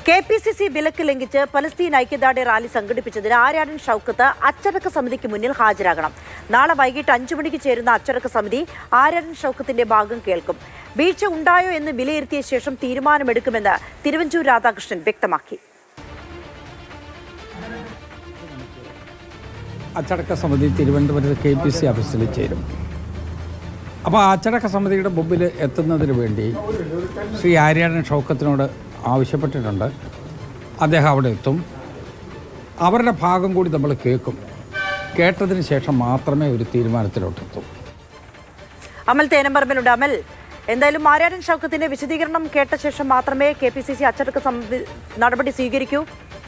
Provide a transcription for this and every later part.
K P C C വിലക്ക് ലംഘിച്ച് Palestine ഐക്യദാർഢ്യ റാലി സംഘടിപ്പിച്ചതിന് ആര്യാടൻ ഷൌക്കത്ത് അച്ചടക്ക സമിതിക്ക് മുന്നിൽ ഹാജരാകണം നാളെ വൈകിട്ട് അഞ്ചു മണിക്ക് ചേരുന്ന അച്ചടക്ക സമിതി ആര്യാടൻ ഷൌക്കത്തിന്റെ ഭാഗം കേൾക്കും വീഴ്ച ഉണ്ടായോ എന്ന് വിലയിരുത്തിയ ശേഷം തീരുമാനമെടുക്കുമെന്ന് തിരുവഞ്ചൂർ രാധാകൃഷ്ണൻ വ്യക്തമാക്കി അച്ചടക്ക സമിതി തിരുവനന്തപുരത്ത് കെ പി സി ഓഫീസിൽ ചേരും അപ്പോൾ ആ അച്ചടക്ക സമിതിയുടെ മുമ്പിൽ എത്തുന്നതിന് വേണ്ടി ശ്രീ ആര്യാടൻ ഷൗക്കത്തിനോട് ആവശ്യപ്പെട്ടിട്ടുണ്ട് അദ്ദേഹം അവിടെ എത്തും അവരുടെ ഭാഗം കൂടി നമ്മൾ കേൾക്കും കേട്ടതിന് ശേഷം മാത്രമേ ഒരു തീരുമാനത്തിലോട്ടെത്തൂ അമൽ തേനമ്പറമ്പിലുണ്ട് അമൽ എന്തായാലും ആര്യാടൻ ഷൌക്കത്തിന്റെ വിശദീകരണം കേട്ട ശേഷം മാത്രമേ കെ പി സി സി അച്ചടക്ക സമിതി നടപടി സ്വീകരിക്കൂ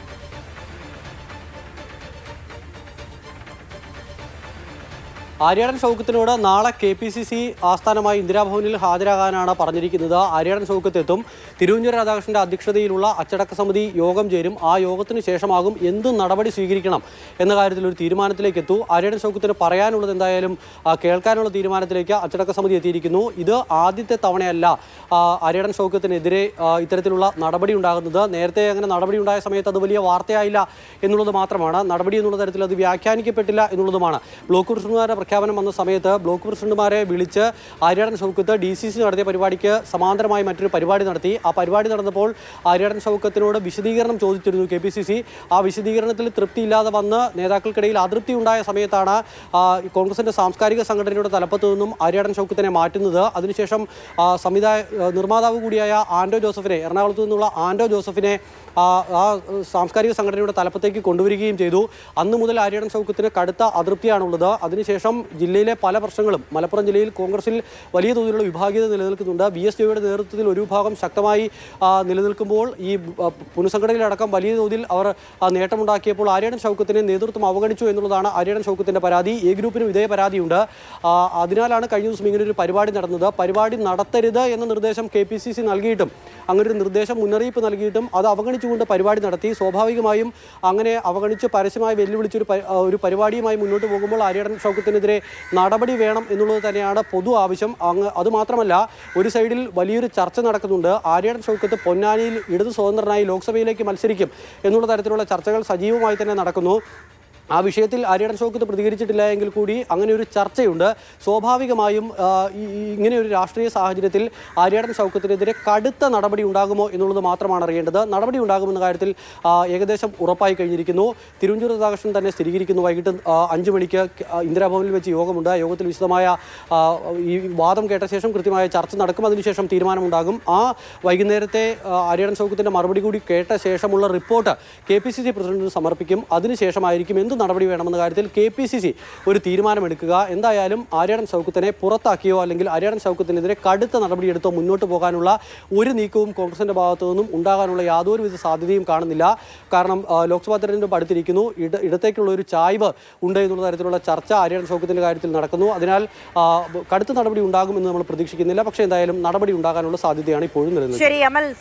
ആര്യാടൻ ഷൗക്കത്തിനോട് നാളെ കെ പി സി സി ആസ്ഥാനമായി ഇന്ദിരാഭവനിൽ ഹാജരാകാനാണ് പറഞ്ഞിരിക്കുന്നത് ആര്യാടൻ ഷൗക്കത്ത് എത്തും തിരുവഞ്ചൂർ രാധാകൃഷ്ണന്റെ അധ്യക്ഷതയിലുള്ള അച്ചടക്ക സമിതി യോഗം ചേരും ആ യോഗത്തിന് ശേഷമാകും എന്ത് നടപടി സ്വീകരിക്കണം എന്ന കാര്യത്തിൽ ഒരു തീരുമാനത്തിലേക്ക് എത്തൂ ആര്യാടൻ ഷൗക്കത്തിന് പറയാനുള്ളത് എന്തായാലും ആ, കേൾക്കാനുള്ള തീരുമാനത്തിലേക്ക് അച്ചടക്ക സമിതി എത്തിയിരിക്കുന്നു ഇത് ആദ്യത്തെ തവണയല്ല ആ, ആര്യാടൻ ഷൗക്കത്തിനെതിരെ ആ, ഇത്തരത്തിലുള്ള നടപടി ഉണ്ടാകുന്നത് നേരത്തെ അങ്ങനെ നടപടി ഉണ്ടായ സമയത്ത് അത് വലിയ വാർത്തയായില്ല എന്നുള്ളത് മാത്രമാണ് നടപടി എന്നുള്ള തരത്തിൽ അത് വ്യാഖ്യാനിക്കപ്പെട്ടില്ല എന്നുള്ളതുമാണ് ബ്ലോക്ക് പ്രസിഡന്റുമാരുടെ പ്രഖ്യാപനം വന്ന സമയത്ത് ബ്ലോക്ക് പ്രസിഡന്റുമാരെ വിളിച്ച് Aryadan Shoukath D C C നടത്തിയ പരിപാടിക്ക് സമാന്തരമായി മറ്റൊരു പരിപാടി നടത്തി ആ പരിപാടി നടന്നപ്പോൾ ആര്യാടൻ ഷൗക്കത്തിനോട് വിശദീകരണം ചോദിച്ചിരുന്നു കെ പി സി സി ആ വിശദീകരണത്തിൽ തൃപ്തിയില്ലാതെ വന്ന് നേതാക്കൾക്കിടയിൽ അതൃപ്തി ഉണ്ടായ സമയത്താണ് ആ, ഈ കോൺഗ്രസിന്റെ സാംസ്കാരിക സംഘടനയുടെ തലപ്പത്തു നിന്നും ആര്യാടൻ ഷൗക്കത്തിനെ മാറ്റുന്നത് അതിനുശേഷം ആ, സംവിധായ ആ, നിർമ്മാതാവ് കൂടിയായ ആൻഡോ ജോസഫിനെ എറണാകുളത്തു നിന്നുള്ള ആൻഡോ ജോസഫിനെ ആ ആ സാംസ്കാരിക സംഘടനയുടെ തലപ്പത്തേക്ക് കൊണ്ടുവരികയും ചെയ്തു അന്ന് മുതൽ ആര്യാടൻ ഷൗക്കത്തിന് കടുത്ത അതൃപ്തിയാണുള്ളത് അതിനുശേഷം ജില്ലയിലെ പല പ്രശ്നങ്ങളും മലപ്പുറം ജില്ലയിൽ കോൺഗ്രസിൽ വലിയ തോതിലുള്ള വിഭാഗീയത നിലനിൽക്കുന്നുണ്ട് ബി എസ് ജിയുടെ നേതൃത്വത്തിൽ ഒരു വിഭാഗം ശക്തമായി ആ, നിലനിൽക്കുമ്പോൾ ഈ ആ, പുനഃസംഘടനയിലടക്കം വലിയ തോതിൽ അവർ ആ, നേട്ടമുണ്ടാക്കിയപ്പോൾ ആര്യാടൻ ഷൗക്കത്തിനെ നേതൃത്വം അവഗണിച്ചു എന്നുള്ളതാണ് ആര്യാടൻ ഷൗക്കത്തിന്റെ പരാതി എ ഗ്രൂപ്പിനും ഇതേ പരാതിയുണ്ട് ആ, അതിനാലാണ് കഴിഞ്ഞ ദിവസം ഇങ്ങനെ ഒരു പരിപാടി നടന്നത് പരിപാടി നടത്തരുത് എന്ന നിർദ്ദേശം കെ പി സി സി നൽകിയിട്ടും അങ്ങനെ ഒരു നിർദ്ദേശം മുന്നറിയിപ്പ് നൽകിയിട്ടും അത് അവഗണിച്ചുകൊണ്ട് പരിപാടി നടത്തി സ്വാഭാവികമായും അങ്ങനെ അവഗണിച്ച് പരസ്യമായി വെല്ലുവിളിച്ചൊരു പ- ആ, ഒരു പരിപാടിയുമായി മുന്നോട്ട് പോകുമ്പോൾ ആര്യാടൻ ഷൗക്കത്തിനെതിരെ നടപടി വേണം എന്നുള്ളത് തന്നെയാണ് പൊതു ആവശ്യം അങ്ങ് അതുമാത്രമല്ല ഒരു സൈഡിൽ വലിയൊരു ചർച്ച നടക്കുന്നുണ്ട് ആര്യാടൻ ഷൗക്കത്ത് പൊന്നാനിയിൽ ഇടതു സ്വതന്ത്രനായി ലോക്സഭയിലേക്ക് മത്സരിക്കും എന്നുള്ള തരത്തിലുള്ള ചർച്ചകൾ സജീവമായി തന്നെ നടക്കുന്നു ആ വിഷയത്തിൽ ആര്യാടൻ ഷൗക്കത്ത് പ്രതികരിച്ചിട്ടില്ല എങ്കിൽ കൂടി അങ്ങനെ ഒരു ചർച്ചയുണ്ട് സ്വാഭാവികമായും ആ, ഈ- ഈ ഇങ്ങനെ ഒരു രാഷ്ട്രീയ സാഹചര്യത്തിൽ ആര്യാടൻ ഷൗക്കത്തിനെതിരെ കടുത്ത നടപടി ഉണ്ടാകുമോ എന്നുള്ളത് മാത്രമാണ് അറിയേണ്ടത് നടപടി ഉണ്ടാകുമെന്ന കാര്യത്തിൽ ആ, ഏകദേശം ഉറപ്പായി കഴിഞ്ഞിരിക്കുന്നു തിരുവഞ്ചൂർ രാധാകൃഷ്ണൻ തന്നെ സ്ഥിരീകരിക്കുന്നു വൈകിട്ട് ആ, അഞ്ച് മണിക്ക് ക- ആ, ഇന്ദിരാഭവനിൽ വെച്ച് യോഗമുണ്ട് ആ യോഗത്തിൽ വിശദമായ ആ, ഈ വാദം കേട്ട ശേഷം കൃത്യമായ ചർച്ച നടക്കും അതിനുശേഷം തീരുമാനമുണ്ടാകും ആ വൈകുന്നേരത്തെ ആ, ആര്യാടൻ ഷൗക്കത്തിന്റെ മറുപടി കൂടി കേട്ട ശേഷമുള്ള report K P C C പ്രസിഡന്റിന് സമർപ്പിക്കും അതിനുശേഷമായിരിക്കും എന്ത് നടപടി വേണമെന്ന കാര്യത്തിൽ കെ പി സി സി ഒരു തീരുമാനമെടുക്കുക എന്തായാലും ആര്യാടൻ ഷൗക്കത്തിനെ പുറത്താക്കിയോ അല്ലെങ്കിൽ ആര്യാടൻ ഷൗക്കത്തിനെതിരെ കടുത്ത നടപടിയെടുത്തോ മുന്നോട്ട് പോകാനുള്ള ഒരു നീക്കവും കോൺഗ്രസിന്റെ ഭാഗത്തു നിന്നും ഉണ്ടാകാനുള്ള യാതൊരുവിധ സാധ്യതയും കാണുന്നില്ല കാരണം ആ, ലോക്സഭാ തെരഞ്ഞെടുപ്പ് അടുത്തിരിക്കുന്നു ഇട ഇടത്തേക്കുള്ള ഒരു ചായ്വ് ഉണ്ട് എന്നുള്ള തരത്തിലുള്ള ചർച്ച ആര്യാടൻ ഷൗക്കത്തിന്റെ കാര്യത്തിൽ നടക്കുന്നു അതിനാൽ ആ, കടുത്ത നടപടി ഉണ്ടാകുമെന്ന് നമ്മൾ പ്രതീക്ഷിക്കുന്നില്ല പക്ഷേ എന്തായാലും നടപടി ഉണ്ടാകാനുള്ള സാധ്യതയാണ് ഇപ്പോഴും നിലനിൽക്കുന്നത് ശരി അമൽ